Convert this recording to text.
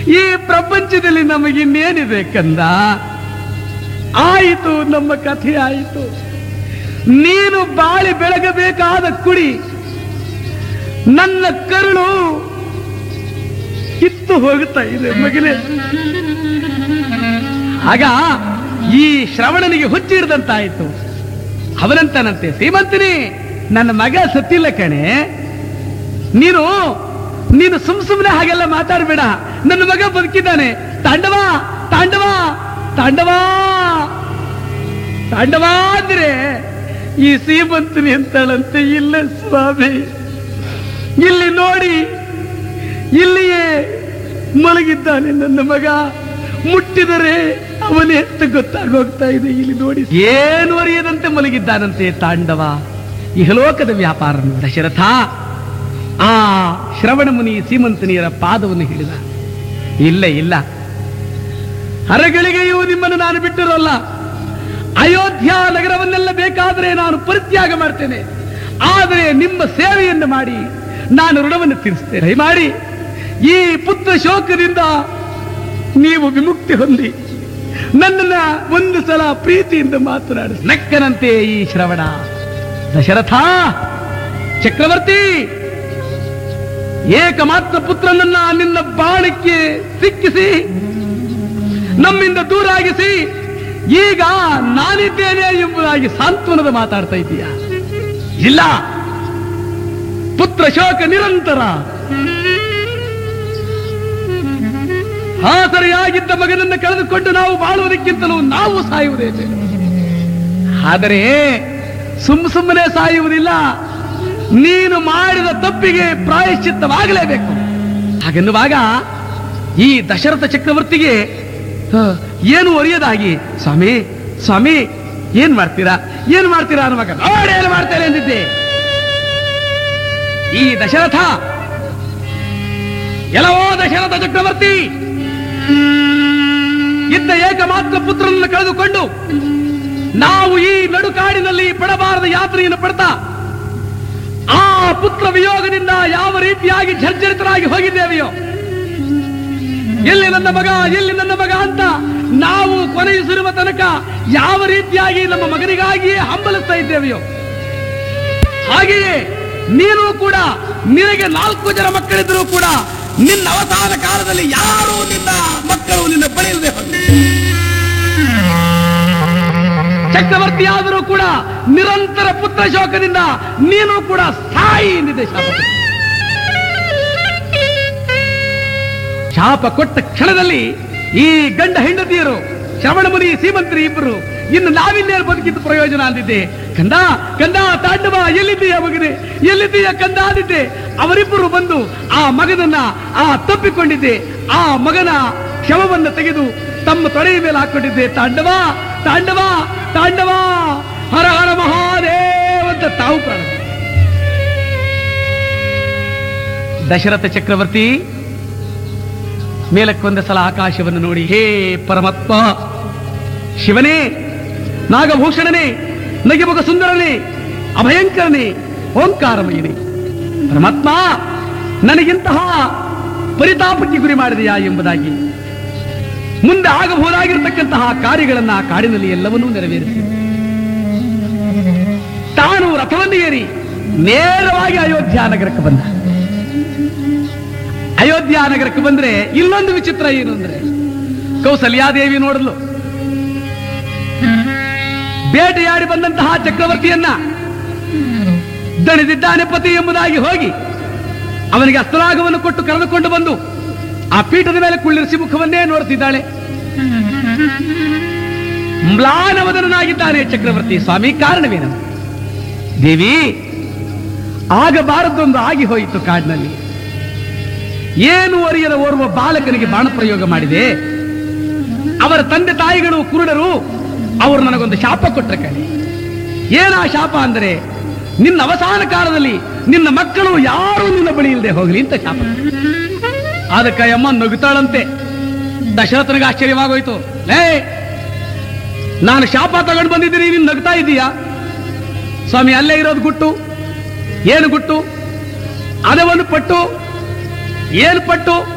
ಈ ಪ್ರಪಂಚದಲ್ಲಿ ನಮಗಿನ್ನೇನಿದೆ ಕಂದ ಆಯಿತು ನಮ್ಮ ಕಥೆ ಆಯಿತು ನೀನು ಬಾಳಿ ಬೆಳಗಬೇಕಾದ ಕುಡಿ ನನ್ನ ಕರುಳು ಕಿತ್ತು ಹೋಗುತ್ತಾ ಇದೆ ಮಗನೇ ಆಗ ಈ ಶ್ರವಣನಿಗೆ ಹುಚ್ಚಿಡ್ದಂತಾಯಿತು ಅವನಂತನಂತೆ ಶ್ರೀಮಂತನಿ ನನ್ನ ಮಗ ಸತ್ತಿಲ್ಲ ಕಣೆ ನೀನು ನೀನು ಸುಮ್ ಸುಮ್ಮನೆ ಹಾಗೆಲ್ಲ ಮಾತಾಡಬೇಡ ನನ್ನ ಮಗ ಬದುಕಿದ್ದಾನೆ ತಾಂಡವ ತಾಂಡವ ತಾಂಡವ ತಾಂಡವ ಅಂದ್ರೆ ಈ ಶ್ರೀಮಂತನಿ ಅಂತಾಳಂತೆ ಇಲ್ಲ ಸ್ವಾಮಿ ಇಲ್ಲಿ ನೋಡಿ ಇಲ್ಲಿಯೇ ಮಲಗಿದ್ದಾನೆ ನನ್ನ ಮಗ ಮುಟ್ಟಿದರೆ ಅವನೇ ಅಂತ ಗೊತ್ತಾಗೋಗ್ತಾ ಇದೆ ಇಲ್ಲಿ ನೋಡಿ ಏನು ಅರಿಯದಂತೆ ಮಲಗಿದ್ದಾನಂತೆ ತಾಂಡವ ಇಹಲೋಕದ ವ್ಯಾಪಾರ ದಶರಥ ಆ ಶ್ರವಣ ಮುನಿ ಸೀಮಂತನಿಯರ ಪಾದವನ್ನು ಹಿಡಿದ ಇಲ್ಲ ಇಲ್ಲ ಹರಗಳಿಗೆಯೂ ನಿಮ್ಮನ್ನು ನಾನು ಬಿಟ್ಟಿರೋಲ್ಲ ಅಯೋಧ್ಯ ನಗರವನ್ನೆಲ್ಲ ಬೇಕಾದರೆ ನಾನು ಪರಿತ್ಯಾಗ ಮಾಡ್ತೇನೆ ಆದರೆ ನಿಮ್ಮ ಸೇವೆಯನ್ನು ಮಾಡಿ ನಾನು ಋಣವನ್ನು ತೀರಿಸ್ತೇನೆ ಮಾಡಿ ಈ ಪುತ್ರ ಶೋಕದಿಂದ ನೀವು ವಿಮುಕ್ತಿ ಹೊಂದಿ ನನ್ನನ್ನ ಒಂದು ಸಲ ಪ್ರೀತಿಯಿಂದ ಮಾತನಾಡಿ ನಕ್ಕನಂತೆ ಈ ಶ್ರವಣ ದಶರಥ ಚಕ್ರವರ್ತಿ ಏಕಮಾತ್ರ ಪುತ್ರನನ್ನ ನಿನ್ನ ಬಾಣಕ್ಕೆ ಸಿಕ್ಕಿಸಿ ನಮ್ಮಿಂದ ದೂರಾಗಿಸಿ ಈಗ ನಾನಿದ್ದೇನೆ ಎಂಬುದಾಗಿ ಸಾಂತ್ವನದ ಮಾತಾಡ್ತಾ ಇದ್ದೀಯ ಇಲ್ಲ ಪುತ್ರ ಶೋಕ ನಿರಂತರ ಹಾಸರೆಯಾಗಿದ್ದ ಮಗನನ್ನು ಕಳೆದುಕೊಂಡು ನಾವು ಬಾಳುವುದಕ್ಕಿಂತಲೂ ನಾವು ಸಾಯುವುದೇ ಬೇಡ. ಆದರೆ ಸುಮ್ ಸುಮ್ಮನೆ ಸಾಯುವುದಿಲ್ಲ ನೀನು ಮಾಡಿದ ತಪ್ಪಿಗೆ ಪ್ರಾಯಶ್ಚಿತ್ತವಾಗಲೇಬೇಕು ಹಾಗೆನ್ನುವಾಗ ಈ ದಶರಥ ಚಕ್ರವರ್ತಿಗೆ ಹ, ಏನು ಒರಿಯದಾಗಿ ಸ್ವಾಮಿ ಸ್ವಾಮಿ ಏನ್ ಮಾಡ್ತೀರಾ ಏನ್ ಮಾಡ್ತೀರಾ ಅನ್ನುವಾಗ ನೋಡಿ ಏನು ಮಾಡ್ತೇನೆ ಎಂದಿದ್ದೆ ಈ ದಶರಥ ಎಲ್ಲವೋ ದಶರಥ ಚಕ್ರವರ್ತಿ ಇದ್ದ ಏಕಮಾತ್ರ ಪುತ್ರನನ್ನು ಕಳೆದುಕೊಂಡು ನಾವು ಈ ನಡುಕಾಡಿನಲ್ಲಿ ಪಡಬಾರದ ಯಾತ್ರೆಯನ್ನು ಪಡ್ತಾ ಆ ಪುತ್ರ ವಿಯೋಗದಿಂದ ಯಾವ ರೀತಿಯಾಗಿ ಜರ್ಜರಿತರಾಗಿ ಹೋಗಿದ್ದೇವೆಯೋ ಎಲ್ಲಿ ನನ್ನ ಮಗ ಎಲ್ಲಿ ನನ್ನ ಮಗ ಅಂತ ನಾವು ಕೊನೆಯಿಸಿರುವ ತನಕ ಯಾವ ರೀತಿಯಾಗಿ ನಮ್ಮ ಮಗನಿಗಾಗಿಯೇ ಹಂಬಲಿಸ್ತಾ ಇದ್ದೇವೆಯೋ ಹಾಗೆಯೇ ನೀನು ಕೂಡ ನಿನಗೆ ನಾಲ್ಕು ಜನ ಮಕ್ಕಳಿದ್ರೂ ಕೂಡ ನಿನ್ನ ಅವಸಾನ ಕಾಲದಲ್ಲಿ ಯಾರು ನಿನ್ನ ಮಕ್ಕಳು ನಿನ್ನ ಬಳಿಯದೆ ಚಕ್ರವರ್ತಿಯಾದರೂ ಕೂಡ ನಿರಂತರ ಪುತ್ರ ಶೋಕದಿಂದ ನೀನು ಕೂಡ ಸಾಯಿ ಎಂದಿದೆ ಶಾಪ ಶಾಪ ಕೊಟ್ಟ ಕ್ಷಣದಲ್ಲಿ ಈ ಗಂಡ ಹೆಂಡತಿಯರು ಶ್ರವಣಮುನಿ ಸೀಮಂತರಿ ಇಬ್ಬರು ಇನ್ನು ನಾವಿನ್ನೇನು ಬದುಕಿದ್ದು ಪ್ರಯೋಜನ ಅಂದಿದ್ದೆ ಕಂದ ಕಂದ ತಾಂಡವ ಎಲ್ಲಿದ್ದೀಯ ಮಗನೇ ಎಲ್ಲಿದ್ದೀಯ ಕಂದ ಅಂದಿದ್ದೆ ಅವರಿಬ್ಬರು ಬಂದು ಆ ಮಗನನ್ನ ಆ ತಪ್ಪಿಕೊಂಡಿದ್ದೆ ಆ ಮಗನ ಶವವನ್ನು ತೆಗೆದು ತಮ್ಮ ತೊಡೆಯ ಮೇಲೆ ಹಾಕೊಂಡಿದ್ದೆ ತಾಂಡವ ತಾಂಡವ ತಾಂಡವ ಹರ ಹರ ಮಹಾದೇವ್ ಅಂತ ತಾವು ಪ್ರಾಣ ದಶರಥ ಚಕ್ರವರ್ತಿ ಮೇಲಕ್ಕೊಂದ ಸಲ ಆಕಾಶವನ್ನು ನೋಡಿ ಹೇ ಪರಮಾತ್ಮ ಶಿವನೇ ನಾಗಭೂಷಣನೇ ನಗೆಮುಗ ಸುಂದರನೇ ಅಭಯಂಕರನೇ ಓಂಕಾರಮಯನೇ ಪರಮಾತ್ಮ ನನಗಿಂತಹ ಪರಿತಾಪಕ್ಕೆ ಗುರಿ ಮಾಡಿದೆಯಾ ಎಂಬುದಾಗಿ ಮುಂದೆ ಆಗಬಹುದಾಗಿರತಕ್ಕಂತಹ ಕಾರ್ಯಗಳನ್ನ ಆ ಕಾಡಿನಲ್ಲಿ ಎಲ್ಲವನ್ನೂ ನೆರವೇರಿಸಿ ತಾನು ರಥವನ್ನು ಏರಿ ನೇರವಾಗಿ ಅಯೋಧ್ಯ ನಗರಕ್ಕೆ ಬಂದ ಅಯೋಧ್ಯ ನಗರಕ್ಕೆ ಬಂದ್ರೆ ಇಲ್ಲೊಂದು ವಿಚಿತ್ರ ಏನು ಅಂದ್ರೆ ಕೌಸಲ್ಯಾದೇವಿ ನೋಡಲು ಬೇಟೆಯಾಡಿ ಬಂದಂತಹ ಚಕ್ರವರ್ತಿಯನ್ನ ದಣಿದಿದ್ದಾನೆ ಪತಿ ಎಂಬುದಾಗಿ ಹೋಗಿ ಅವನಿಗೆ ಅಸ್ತ್ರಾಗವನ್ನು ಕೊಟ್ಟು ಕರೆದುಕೊಂಡು ಬಂದು ಆ ಪೀಠದ ಮೇಲೆ ಕುಳ್ಳಿರಿಸಿ ಮುಖವನ್ನೇ ನೋಡ್ತಿದ್ದಾಳೆ ಮ್ಲಾನವದನಾಗಿದ್ದಾನೆ ಚಕ್ರವರ್ತಿ ಸ್ವಾಮಿ ಕಾರಣವೇನು ದೇವಿ ಆಗಬಾರದೊಂದು ಆಗಿ ಹೋಯಿತು ಕಾಡಿನಲ್ಲಿ ಏನು ಅರಿಯದ ಓರ್ವ ಬಾಲಕನಿಗೆ ಬಾಣ ಪ್ರಯೋಗ ಮಾಡಿದೆ ಅವರ ತಂದೆ ತಾಯಿಗಳು ಕುರುಡರು ಅವರು ನನಗೊಂದು ಶಾಪ ಕೊಟ್ಟರೆ ಕಣೆ ಏನ ಶಾಪ ಅಂದರೆ ನಿನ್ನ ಅವಸಾನ ಕಾಲದಲ್ಲಿ ನಿನ್ನ ಮಕ್ಕಳು ಯಾರೂ ನಿನ್ನ ಬಳಿ ಇಲ್ಲದೆ ಹೋಗಲಿ ಅಂತ ಶಾಪ ಅದಕ್ಕೆ ಅಮ್ಮ ನಗುತ್ತಾಳಂತೆ ದಶರಥನಿಗೆ ಆಶ್ಚರ್ಯವಾಗೋಯ್ತು ಲೇ ನಾನು ಶಾಪ ತಗೊಂಡು ಬಂದಿದ್ದೀನಿ ನೀನು ನಗ್ತಾ ಇದ್ದೀಯಾ ಸ್ವಾಮಿ ಅಲ್ಲೇ ಇರೋದು ಗುಟ್ಟು ಏನು ಗುಟ್ಟು ಅದವನ್ನು ಪಟ್ಟು ಏನು ಪಟ್ಟು